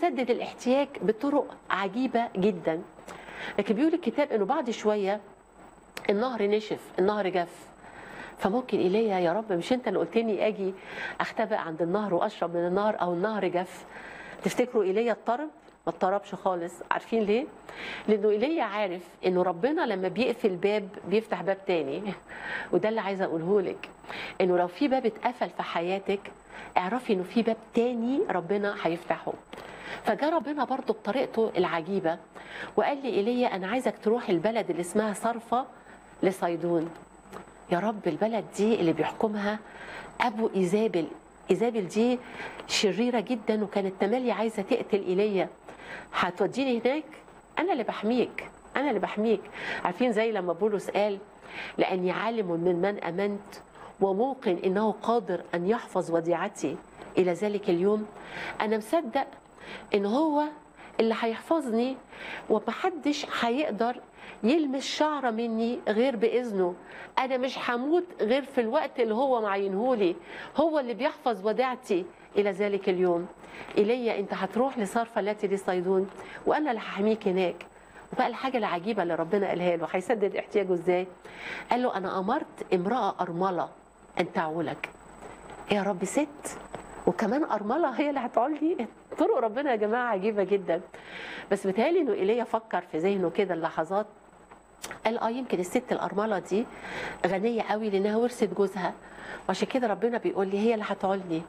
هيسدد الاحتياج بطرق عجيبه جدا لكن بيقول الكتاب انه بعد شويه النهر نشف النهر جف فممكن ايليا يا رب مش انت اللي قلت لي اجي اختبئ عند النهر واشرب من النهر او النهر جف تفتكروا ايليا اضطرب ما اضطربش خالص عارفين ليه لانه ايليا عارف انه ربنا لما بيقفل باب بيفتح باب تاني وده اللي عايزه اقوله لك انه لو في باب اتقفل في حياتك اعرفي انه في باب تاني ربنا هيفتحه فجاء ربنا برضه بطريقته العجيبه وقال لي ايليا انا عايزك تروح البلد اللي اسمها صرفه لصيدون يا رب البلد دي اللي بيحكمها ابو ايزابل ايزابل دي شريره جدا وكانت تملي عايزه تقتل ايليا هتوديني هناك انا اللي بحميك انا اللي بحميك عارفين زي لما بولس قال لاني عالم من من امنت وموقن انه قادر ان يحفظ وديعتي الى ذلك اليوم انا مصدق ان هو اللي هيحفظني ومحدش هيقدر يلمس شعرة مني غير بإذنه أنا مش هموت غير في الوقت اللي هو معينهولي هو اللي بيحفظ وديعتي إلى ذلك اليوم إيليا أنت هتروح لصرفة التي لصيدون وأنا اللي هحميك هناك وبقى الحاجة العجيبة اللي ربنا قالها له هيسدد احتياجه ازاي؟ قال له أنا أمرت امرأة أرملة أن تعولك يا رب ست وكمان أرملة هي اللي هتعول لي طرق ربنا يا جماعة عجيبة جدا بس بيتهيألي إنه إيليا فكر في ذهنه كده اللحظات قال اه يمكن الست الأرملة دي غنية قوي لأنها ورثت جوزها وعشان كده ربنا بيقول لي هي اللي هتعولني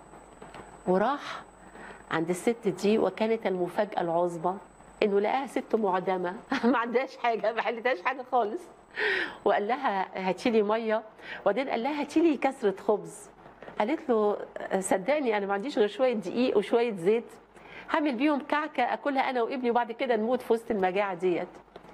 وراح عند الست دي وكانت المفاجأة العظمى انه لقاها ست معدمه ما عندهاش حاجه ما حلتهاش حاجه خالص وقال لها هاتي لي ميه وبعدين قال لها هاتي لي كسره خبز قالت له صدقني انا ما عنديش غير شويه دقيق وشويه زيت هعمل بيهم كعكه اكلها انا وابني وبعد كده نموت في وسط المجاعه ديت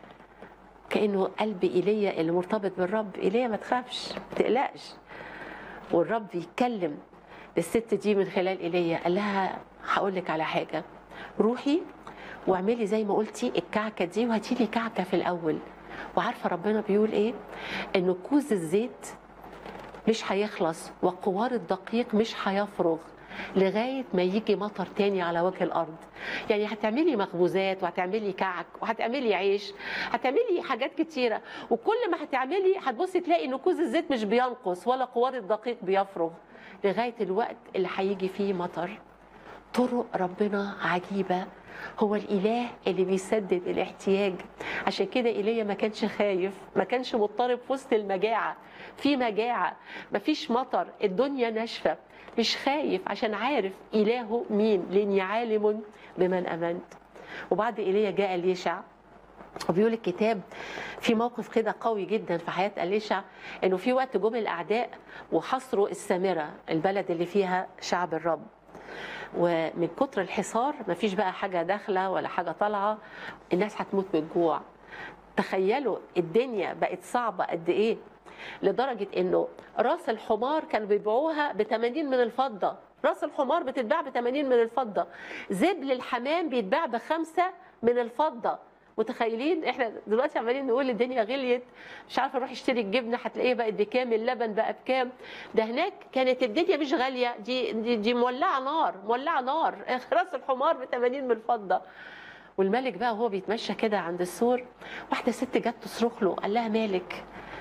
كانه قلب ايليا اللي مرتبط بالرب ايليا ما تخافش ما تقلقش والرب يتكلم للست دي من خلال ايليا قال لها هقول لك على حاجه روحي واعملي زي ما قلتي الكعكه دي وهاتي لي كعكه في الاول وعارفه ربنا بيقول ايه ان كوز الزيت مش هيخلص وقوار الدقيق مش هيفرغ لغايه ما يجي مطر تاني على وجه الارض يعني هتعملي مخبوزات وهتعملي كعك وهتعملي عيش هتعملي حاجات كتيره وكل ما هتعملي هتبصي تلاقي ان كوز الزيت مش بينقص ولا قوار الدقيق بيفرغ لغايه الوقت اللي هيجي فيه مطر طرق ربنا عجيبه هو الاله اللي بيسدد الاحتياج عشان كده ايليا ما كانش خايف ما كانش مضطرب في وسط المجاعه في مجاعه ما فيش مطر الدنيا ناشفه مش خايف عشان عارف الهه مين لاني عالم بمن امنت وبعد ايليا جاء اليشع وبيقول الكتاب في موقف كده قوي جدا في حياه اليشع انه في وقت جم الاعداء وحصروا السامره البلد اللي فيها شعب الرب ومن كتر الحصار مفيش بقى حاجة داخلة ولا حاجة طالعة الناس هتموت من الجوع تخيلوا الدنيا بقت صعبة قد إيه لدرجة إنه راس الحمار كانوا بيبيعوها ب 80 من الفضة راس الحمار بتتباع ب 80 من الفضة زبل الحمام بيتباع بخمسة من الفضة متخيلين احنا دلوقتي عمالين نقول الدنيا غليت مش عارفه اروح اشتري الجبنه هتلاقيها بقت بكام اللبن بقى بكام ده هناك كانت الدنيا مش غاليه دي دي, دي مولعه نار مولعه نار راس الحمار ب 80 من الفضه والملك بقى وهو بيتمشى كده عند السور واحده ست جت تصرخ له قال لها مالك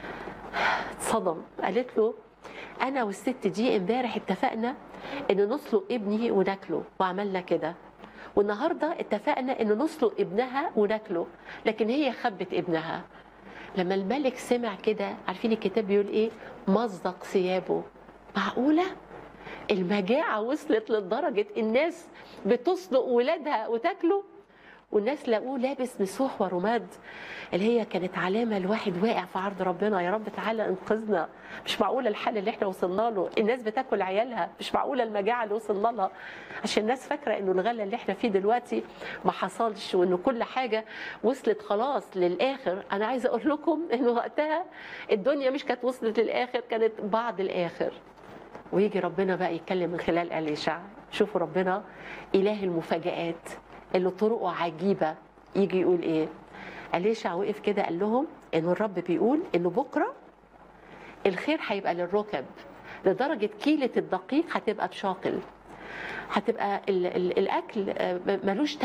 اتصدم قالت له انا والست دي امبارح اتفقنا ان نسلق ابني وناكله وعملنا كده والنهارده اتفقنا ان نسلق ابنها وناكله لكن هي خبت ابنها لما الملك سمع كده عارفين الكتاب بيقول ايه مزق ثيابه معقوله المجاعه وصلت لدرجه الناس بتسلق ولادها وتاكله والناس لقوه لابس مسوح ورماد اللي هي كانت علامة الواحد واقع في عرض ربنا يا رب تعالى انقذنا مش معقولة الحال اللي احنا وصلنا له الناس بتاكل عيالها مش معقولة المجاعة اللي وصلنا لها عشان الناس فاكرة انه الغلا اللي احنا فيه دلوقتي ما حصلش وانه كل حاجة وصلت خلاص للآخر انا عايزة اقول لكم انه وقتها الدنيا مش كانت وصلت للآخر كانت بعد الآخر ويجي ربنا بقى يتكلم من خلال أليشع شوفوا ربنا إله المفاجآت اللي طرقه عجيبة يجي يقول ايه أليشع وقف كده قال لهم انه الرب بيقول انه بكرة الخير هيبقى للركب لدرجة كيلة الدقيق هتبقى بشاقل هتبقى ال ال الأكل ملوش